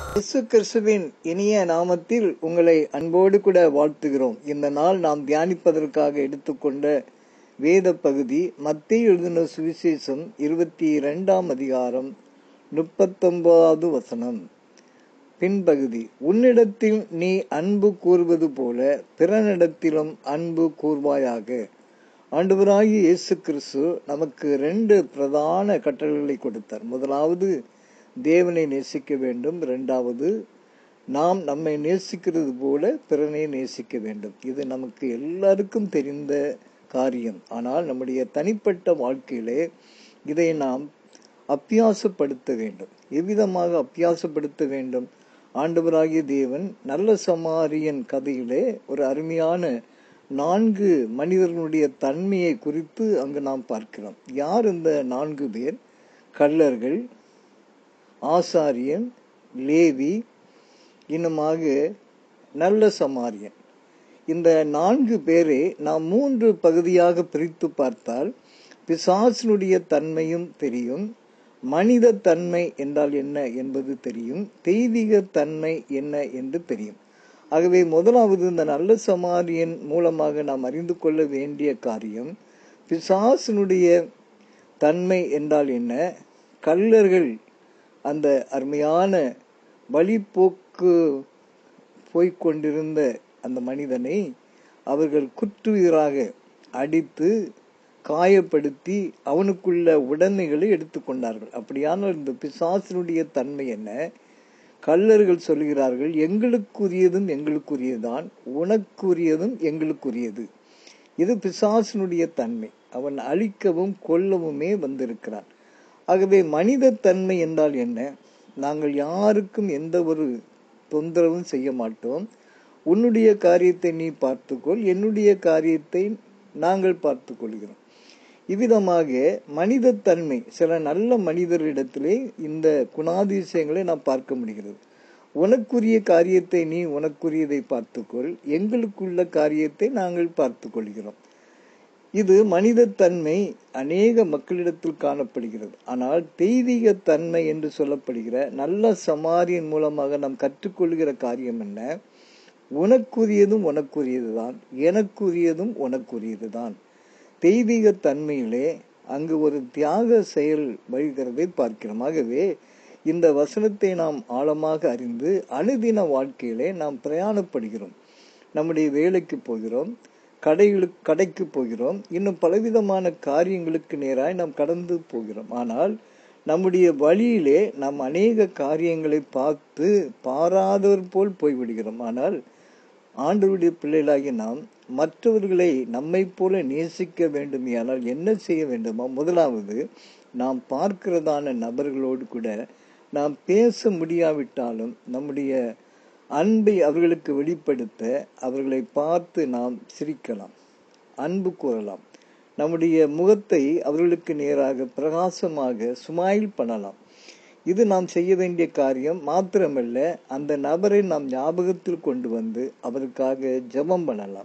இயேசு கிறிஸ்துவின் இனிய நாமத்தில் உங்களை அன்போடு கூட வாழ்த்துகிறோம் இந்த நாள் நாம் தியானிப்பதற்காக எடுத்துக்கொண்ட வேத பகுதி மத்திய எழுதின சுவிசேஷம் இருபத்தி இரண்டாம் அதிகாரம் முப்பத்தொன்பதாவது வசனம் பின்பகுதி உன்னிடத்தில் நீ அன்பு கூறுவது போல பிறனிடத்திலும் அன்பு கூர்வாயாக ஆண்டவராகிய இயேசு கிறிஸ்து நமக்கு ரெண்டு பிரதான கட்டளைகளை கொடுத்தார் முதலாவது தேவனை நேசிக்க வேண்டும் இரண்டாவது நாம் நம்மை நேசிக்கிறது போல பிறனை நேசிக்க வேண்டும் இது நமக்கு எல்லாருக்கும் தெரிந்த காரியம் ஆனால் நம்முடைய தனிப்பட்ட வாழ்க்கையிலே இதை நாம் அப்பியாசப்படுத்த வேண்டும் எவ்விதமாக அப்பியாசப்படுத்த வேண்டும் ஆண்டவராகிய தேவன் நல்ல சமாரியன் கதையிலே ஒரு அருமையான நான்கு மனிதர்களுடைய தன்மையை குறித்து அங்கு நாம் பார்க்கிறோம் யார் இந்த நான்கு பேர் கள்ளர்கள் ஆசாரியன் லேவி இன்னுமாக நல்ல சமாரியன் இந்த நான்கு பேரை நாம் மூன்று பகுதியாக பிரித்து பார்த்தால் பிசாசினுடைய தன்மையும் தெரியும் மனித தன்மை என்றால் என்ன என்பது தெரியும் தெய்வீக தன்மை என்ன என்று தெரியும் ஆகவே முதலாவது இந்த நல்ல சமாரியன் மூலமாக நாம் அறிந்து கொள்ள வேண்டிய காரியம் பிசாசினுடைய தன்மை என்றால் என்ன கல்லர்கள் அந்த அருமையான வழிபோக்கு போய்கொண்டிருந்த அந்த மனிதனை அவர்கள் குற்றுயிராக அடித்து காயப்படுத்தி அவனுக்குள்ள உடைமைகளை எடுத்துக்கொண்டார்கள் அப்படியான இந்த பிசாசினுடைய தன்மை என்ன கல்லர்கள் சொல்கிறார்கள் எங்களுக்குரியதும் எங்களுக்குரியதுதான் உனக்குரியதும் எங்களுக்குரியது இது பிசாசினுடைய தன்மை அவன் அழிக்கவும் கொல்லவுமே வந்திருக்கிறான் ஆகவே மனித தன்மை என்றால் என்ன நாங்கள் யாருக்கும் எந்த ஒரு தொந்தரவும் செய்ய மாட்டோம் உன்னுடைய காரியத்தை நீ பார்த்துக்கொள் என்னுடைய காரியத்தை நாங்கள் பார்த்து கொள்கிறோம் இவ்விதமாக மனித தன்மை சில நல்ல மனிதரிடத்திலே இந்த குணாதிசயங்களை நாம் பார்க்க முடிகிறது உனக்குரிய காரியத்தை நீ உனக்குரியதை பார்த்துக்கொள் எங்களுக்குள்ள காரியத்தை நாங்கள் பார்த்து கொள்கிறோம் இது மனித தன்மை அநேக மக்களிடத்தில் காணப்படுகிறது ஆனால் தெய்வீக தன்மை என்று சொல்லப்படுகிற நல்ல சமாரியின் மூலமாக நாம் கற்றுக்கொள்கிற காரியம் என்ன உனக்குரியதும் உனக்குரியதுதான் எனக்குரியதும் உனக்குரியதுதான் தெய்வீக தன்மையிலே அங்கு ஒரு தியாக செயல் வருகிறதை பார்க்கிறோம் ஆகவே இந்த வசனத்தை நாம் ஆழமாக அறிந்து அனுதின வாழ்க்கையிலே நாம் பிரயாணப்படுகிறோம் நம்முடைய வேலைக்கு போகிறோம் கடைகளுக்கு கடைக்கு போகிறோம் இன்னும் பலவிதமான காரியங்களுக்கு நேராய் நாம் கடந்து போகிறோம் ஆனால் நம்முடைய வழியிலே நாம் அநேக காரியங்களை பார்த்து பாராதவர் போல் போய்விடுகிறோம் ஆனால் ஆண்டவருடைய பிள்ளைகளாகி நாம் மற்றவர்களை நம்மை போல நேசிக்க வேண்டும் ஆனால் என்ன செய்ய வேண்டுமா முதலாவது நாம் பார்க்கிறதான நபர்களோடு கூட நாம் பேச முடியாவிட்டாலும் நம்முடைய அன்பை அவர்களுக்கு வெளிப்படுத்த அவர்களை பார்த்து நாம் சிரிக்கலாம் அன்பு கூறலாம் நம்முடைய முகத்தை அவர்களுக்கு நேராக பிரகாசமாக சுமாயில் பண்ணலாம் இது நாம் செய்ய வேண்டிய காரியம் மாத்திரமல்ல அந்த நபரை நாம் ஞாபகத்தில் கொண்டு வந்து அவருக்காக ஜபம் பண்ணலாம்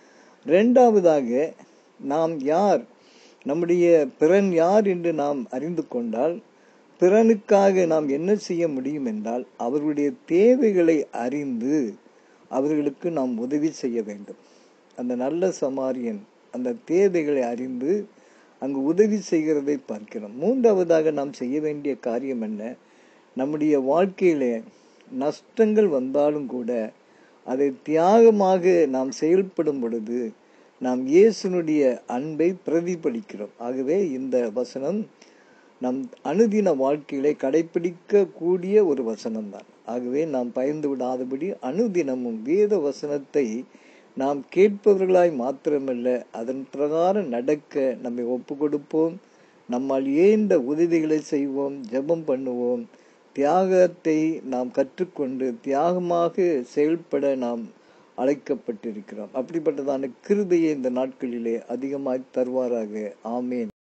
ரெண்டாவதாக நாம் யார் நம்முடைய பிறன் யார் என்று நாம் அறிந்து கொண்டால் பிறனுக்காக நாம் என்ன செய்ய முடியும் என்றால் அவர்களுடைய தேவைகளை அறிந்து அவர்களுக்கு நாம் உதவி செய்ய வேண்டும் அந்த நல்ல சமாரியன் அந்த தேவைகளை அறிந்து அங்கு உதவி செய்கிறதை பார்க்கிறோம் மூன்றாவதாக நாம் செய்ய வேண்டிய காரியம் என்ன நம்முடைய வாழ்க்கையிலே நஷ்டங்கள் வந்தாலும் கூட அதை தியாகமாக நாம் செயல்படும் பொழுது நாம் இயேசுனுடைய அன்பை பிரதிபலிக்கிறோம் ஆகவே இந்த வசனம் நம் அனுதின வாழ்க்கையிலே கடைபிடிக்க கூடிய ஒரு வசனம்தான் ஆகவே நாம் பயந்து விடாதபடி அனுதினமும் வேத வசனத்தை நாம் கேட்பவர்களாய் மாத்திரமல்ல அதன் பிரகாரம் நடக்க நம்மை ஒப்பு கொடுப்போம் நம்மால் ஏந்த உதவிகளை செய்வோம் ஜெபம் பண்ணுவோம் தியாகத்தை நாம் கற்றுக்கொண்டு தியாகமாக செயல்பட நாம் அழைக்கப்பட்டிருக்கிறோம் அப்படிப்பட்டதான கிருபையை இந்த நாட்களிலே அதிகமாய் தருவாராக ஆமேன்